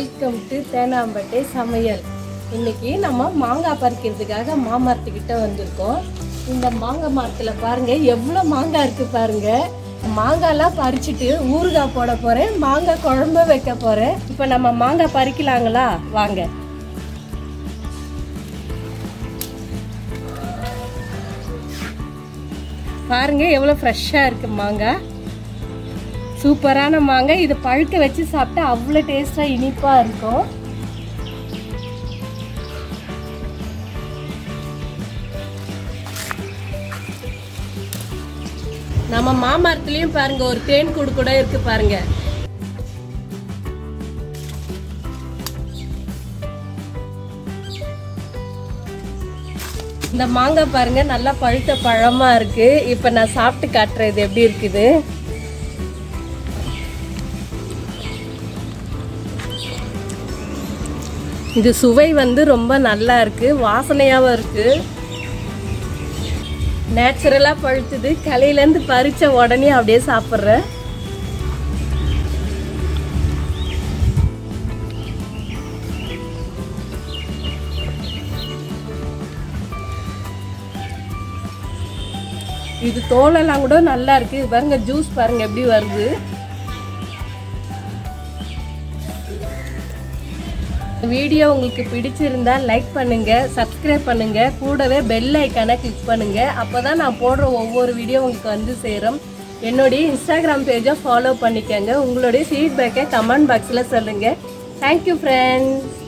welcome to Teynampet சமையல் இன்னைக்கு நம்ம மாங்காய் பறிக்கிறதுக்காக மாமரத்துக்கிட்ட வந்திருக்கோம் இந்த மாங்காய் மரத்தில் பாருங்க எவ்வளோ மாங்காய் இருக்கு பாருங்க மாங்காய்லாம் பறிச்சுட்டு ஊறுகாய் போட போறேன் மாங்காய் குழம்பு வைக்க போறேன் இப்போ நம்ம மாங்காய் பறிக்கலாங்களா வாங்க பாருங்க எவ்வளோ ஃப்ரெஷ்ஷாக இருக்கு மாங்காய் சூப்பரான மாங்காய் இது பழுக்க வச்சு சாப்பிட்டா அவ்வளோ டேஸ்டாக இனிப்பாக இருக்கும் நம்ம மாமரத்துலயும் பாருங்க ஒரு தேன் கூடு கூட இருக்கு பாருங்க இந்த மாங்காய் பாருங்க நல்லா பழுத்த பழமா இருக்கு இப்ப நான் சாப்பிட்டு காட்டுறேன் இது எப்படி இருக்குது இது சுவை வந்து ரொம்ப நல்லா இருக்கு வாசனையாவும் இருக்கு நேச்சுரலா பழுத்துது கலையிலேருந்து பறிச்ச உடனே அப்படியே சாப்பிட்றேன் இது தோலெல்லாம் கூட நல்லா இருக்கு இது பாருங்க ஜூஸ் பாருங்க எப்படி வருது வீடியோ உங்களுக்கு பிடிச்சிருந்தா லைக் பண்ணுங்க சப்ஸ்கிரைப் பண்ணுங்க கூடவே பெல் ஐக்கானை கிளிக் பண்ணுங்க அப்பதான் நான் போடுற ஒவ்வொரு வீடியோ உங்களுக்கு வந்து சேரும் என்னுடைய இன்ஸ்டாகிராம் பேஜை ஃபாலோ பண்ணிக்கங்க உங்களுடைய ஃபீட்பேக்கை கமெண்ட் பாக்ஸில் சொல்லுங்க தேங்க்யூ ஃப்ரெண்ட்ஸ்